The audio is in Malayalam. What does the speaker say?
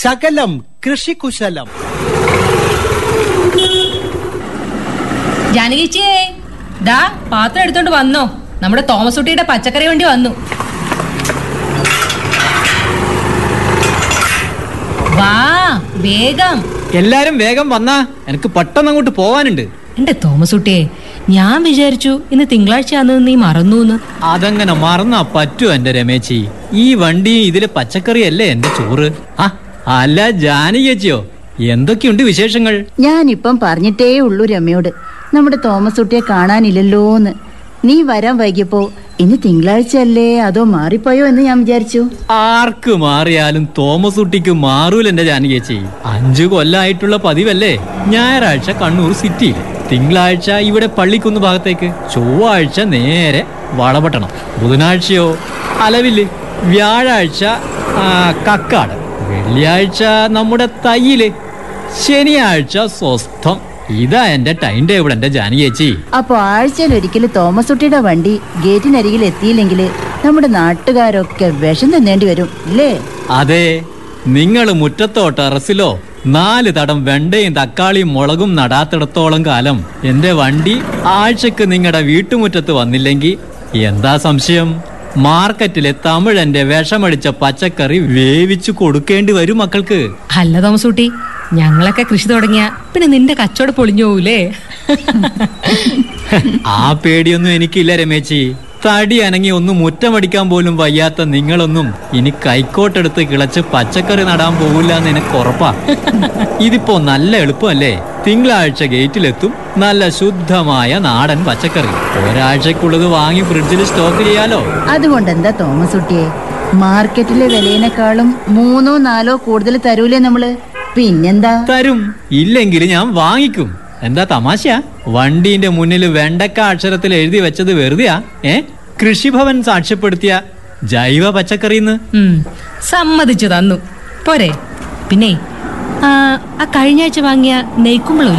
ശകലം കൃഷികുശലം ജാനകിച്ചിയേ ദാ പാത്രം എടുത്തോണ്ട് വന്നോ നമ്മുടെ തോമസ് കുട്ടിയുടെ പച്ചക്കറി വണ്ടി വന്നു വാ വേഗം എല്ലാരും വേഗം വന്നാ എനിക്ക് പെട്ടെന്ന് അങ്ങോട്ട് പോവാനുണ്ട് എന്റെ തോമസ് കുട്ടിയെ ഞാൻ വിചാരിച്ചു ഇന്ന് തിങ്കളാഴ്ചയാന്ന് നീ മറന്നു അതങ്ങനെ മറന്നാ പറ്റൂ എന്റെ രമേശി ഈ വണ്ടിയും ഇതിലെ പച്ചക്കറിയല്ലേ എന്റെ ചോറ് ആ അല്ല ജാനകിയച്ചിയോ എന്തൊക്കെയുണ്ട് വിശേഷങ്ങൾ ഞാനിപ്പം പറഞ്ഞിട്ടേ ഉള്ളൂ രമ്യോട് നമ്മുടെ തോമസ് കുട്ടിയെ കാണാനില്ലല്ലോന്ന് നീ വരാൻ വൈകിയപ്പോ ഇന്ന് തിങ്കളാഴ്ച അല്ലേ അതോ മാറിപ്പോയോ എന്ന് ഞാൻ വിചാരിച്ചു ആർക്ക് മാറിയാലും തോമസ് കുട്ടിക്ക് മാറൂല എന്റെ ജാനകിയച്ചി അഞ്ചു കൊല്ലായിട്ടുള്ള പതിവല്ലേ ഞായറാഴ്ച കണ്ണൂർ സിറ്റിയിൽ തിങ്കളാഴ്ച ഇവിടെ പള്ളിക്കുന്ന് ഭാഗത്തേക്ക് ചൊവ്വാഴ്ച നേരെ വളപട്ടണം ബുധനാഴ്ചയോ അലവില് വ്യാഴാഴ്ച ആ, കക്കാട് വെള്ളിയാഴ്ച നമ്മുടെ തയ്യില് ശനിയാഴ്ച സ്വസ്ഥം ഇതാ എന്റെ ടൈം ടേബിൾ എന്റെ ജാനകിയേച്ചി അപ്പൊ ആഴ്ചയിൽ ഒരിക്കലും തോമസ് കുട്ടിയുടെ വണ്ടി ഗേറ്റിനരികിൽ എത്തിയില്ലെങ്കിൽ നമ്മുടെ നാട്ടുകാരൊക്കെ വിഷം തിന്നേണ്ടി വരും ഇല്ലേ അതെ നിങ്ങൾ മുറ്റത്തോ ടെറസിലോ നാല് തടം വെണ്ടയും തക്കാളിയും മുളകും നടാത്തിടത്തോളം കാലം എന്റെ വണ്ടി ആഴ്ചക്ക് നിങ്ങളുടെ വീട്ടുമുറ്റത്ത് വന്നില്ലെങ്കിൽ എന്താ സംശയം മാർക്കറ്റിലെ തമിഴന്റെ വിഷമടിച്ച പച്ചക്കറി വേവിച്ചു കൊടുക്കേണ്ടി വരും മക്കൾക്ക് അല്ല തോമസ് കുട്ടി ഞങ്ങളൊക്കെ കൃഷി തുടങ്ങിയ പിന്നെ നിന്റെ കച്ചവടം പൊളിഞ്ഞു പോകൂലേ ആ പേടിയൊന്നും എനിക്കില്ല രമേച്ചി തടി അനങ്ങി ഒന്ന് മുറ്റമടിക്കാൻ പോലും വയ്യാത്ത നിങ്ങളൊന്നും ഇനി കൈക്കോട്ടെടുത്ത് കിളച്ച് പച്ചക്കറി നടാൻ പോകില്ല എന്ന് എനിക്ക് ഉറപ്പാ ഇതിപ്പോ നല്ല എളുപ്പമല്ലേ തിങ്കളാഴ്ച ഗേറ്റിലെത്തും നല്ല ശുദ്ധമായ നാടൻ പച്ചക്കറി ഒരാഴ്ചക്കുള്ളത് വാങ്ങി ഫ്രിഡ്ജിൽ സ്റ്റോക്ക് ചെയ്യാലോ അതുകൊണ്ട് എന്താ തോമസ് കുട്ടിയെ മാർക്കറ്റിലെ വിലയിനേക്കാളും മൂന്നോ നാലോ കൂടുതൽ തരൂലേ നമ്മള് പിന്നെന്താ തരും ഇല്ലെങ്കിൽ ഞാൻ വാങ്ങിക്കും എന്താ തമാശയാ വണ്ടീന്റെ മുന്നിൽ വെണ്ടക്ക അക്ഷരത്തിൽ എഴുതി വെച്ചത് വെറുതെയാ ഏ കൃഷിഭവൻ സാക്ഷ്യപ്പെടുത്തിയ ജൈവ പച്ചക്കറിന്ന് ഉം, സമ്മതിച്ചു തന്നു പോരെ പിന്നെ ആ ആ കഴിഞ്ഞ ആഴ്ച വാങ്ങിയ നെയ്ക്കുമ്പളം